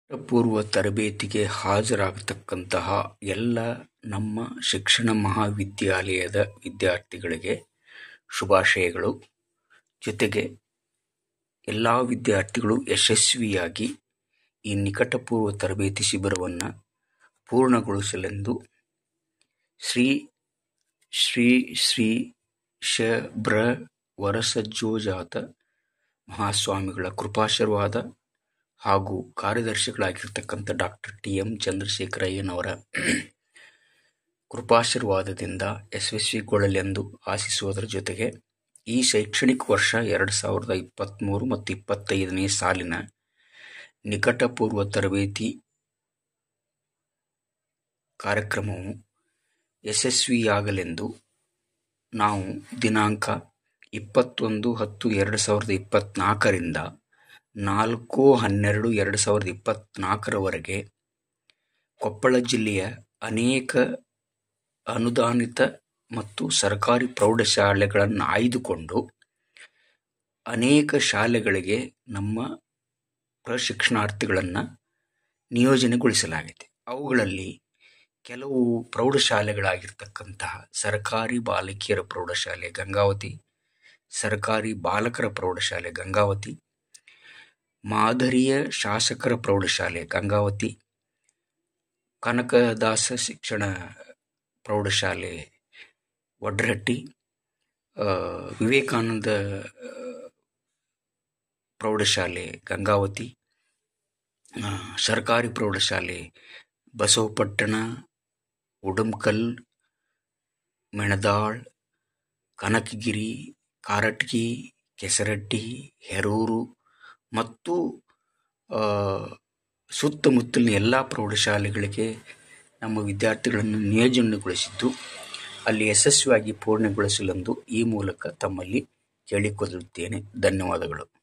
ಪೂರ್ವ ತರಬೇತಿಗೆ ಹಾಜರಾಗತಕ್ಕಂತಹ ಎಲ್ಲ ನಮ್ಮ ಶಿಕ್ಷಣ ಮಹಾವಿದ್ಯಾಲಯದ ವಿದ್ಯಾರ್ಥಿಗಳಿಗೆ ಶುಭಾಶಯಗಳು ಜೊತೆಗೆ ಎಲ್ಲ ವಿದ್ಯಾರ್ಥಿಗಳು ಯಶಸ್ವಿಯಾಗಿ ಈ ನಿಕಟಪೂರ್ವ ತರಬೇತಿ ಶಿಬಿರವನ್ನು ಪೂರ್ಣಗೊಳಿಸಲೆಂದು ಶ್ರೀ ಶ್ರೀ ಶ್ರೀ ಶಬ್ರ ವರಸಜ್ಜೋಜಾತ ಮಹಾಸ್ವಾಮಿಗಳ ಕೃಪಾಶೀರ್ವಾದ ಹಾಗೂ ಕಾರ್ಯದರ್ಶಿಗಳಾಗಿರ್ತಕ್ಕಂಥ ಡಾಕ್ಟರ್ ಟಿ ಎಂ ಚಂದ್ರಶೇಖರಯ್ಯನವರ ಕೃಪಾಶೀರ್ವಾದದಿಂದ ಯಶಸ್ವಿಗೊಳ್ಳಲೆಂದು ಆಶಿಸುವುದರ ಜೊತೆಗೆ ಈ ಶೈಕ್ಷಣಿಕ ವರ್ಷ ಎರಡು ಸಾವಿರದ ಇಪ್ಪತ್ತ್ಮೂರು ಮತ್ತು ಇಪ್ಪತ್ತೈದನೇ ಸಾಲಿನ ನಿಕಟಪೂರ್ವ ತರಬೇತಿ ಕಾರ್ಯಕ್ರಮವು ಯಶಸ್ವಿಯಾಗಲೆಂದು ನಾವು ದಿನಾಂಕ ಇಪ್ಪತ್ತೊಂದು ಹತ್ತು ಎರಡು ಸಾವಿರದ ಇಪ್ಪತ್ತ್ನಾಲ್ಕರಿಂದ ನಾಲ್ಕು ಹನ್ನೆರಡು ಎರಡು ಸಾವಿರದ ಇಪ್ಪತ್ತ್ನಾಲ್ಕರವರೆಗೆ ಕೊಪ್ಪಳ ಜಿಲ್ಲೆಯ ಅನೇಕ ಅನುದಾನಿತ ಮತ್ತು ಸರ್ಕಾರಿ ಪ್ರೌಢಶಾಲೆಗಳನ್ನು ಆಯ್ದುಕೊಂಡು ಅನೇಕ ಶಾಲೆಗಳಿಗೆ ನಮ್ಮ ಪ್ರಶಿಕ್ಷಣಾರ್ಥಿಗಳನ್ನು ನಿಯೋಜನೆಗೊಳಿಸಲಾಗಿದೆ ಅವುಗಳಲ್ಲಿ ಕೆಲವು ಪ್ರೌಢಶಾಲೆಗಳಾಗಿರ್ತಕ್ಕಂತಹ ಸರ್ಕಾರಿ ಬಾಲಕಿಯರ ಪ್ರೌಢಶಾಲೆ ಗಂಗಾವತಿ ಸರ್ಕಾರಿ ಬಾಲಕರ ಪ್ರೌಢಶಾಲೆ ಗಂಗಾವತಿ ಮಾದರಿಯ ಶಾಸಕರ ಪ್ರೌಢಶಾಲೆ ಗಂಗಾವತಿ ಕನಕದಾಸ ಶಿಕ್ಷಣ ಪ್ರೌಢಶಾಲೆ ವಡ್ರಹಟ್ಟಿ ವಿವೇಕಾನಂದ ಪ್ರೌಢಶಾಲೆ ಗಂಗಾವತಿ ಸರ್ಕಾರಿ ಪ್ರೌಢಶಾಲೆ ಬಸವಪಟ್ಟಣ ಉಡಂಕಲ್ ಮೆಣದಾಳ್ ಕನಕಗಿರಿ ಕಾರಟ್ಗಿ ಕೆಸರಟ್ಟಿ ಹೆರೂರು ಮತ್ತು ಸುತ್ತಮುತ್ತಲಿನ ಎಲ್ಲ ಪ್ರೌಢಶಾಲೆಗಳಿಗೆ ನಮ್ಮ ವಿದ್ಯಾರ್ಥಿಗಳನ್ನು ನಿಯೋಜನೆಗೊಳಿಸಿದ್ದು ಅಲ್ಲಿ ಯಶಸ್ವಿಯಾಗಿ ಪೂರ್ಣಗೊಳಿಸಲೆಂದು ಈ ಮೂಲಕ ತಮ್ಮಲ್ಲಿ ಕೇಳಿಕೊಳ್ಳುತ್ತೇನೆ ಧನ್ಯವಾದಗಳು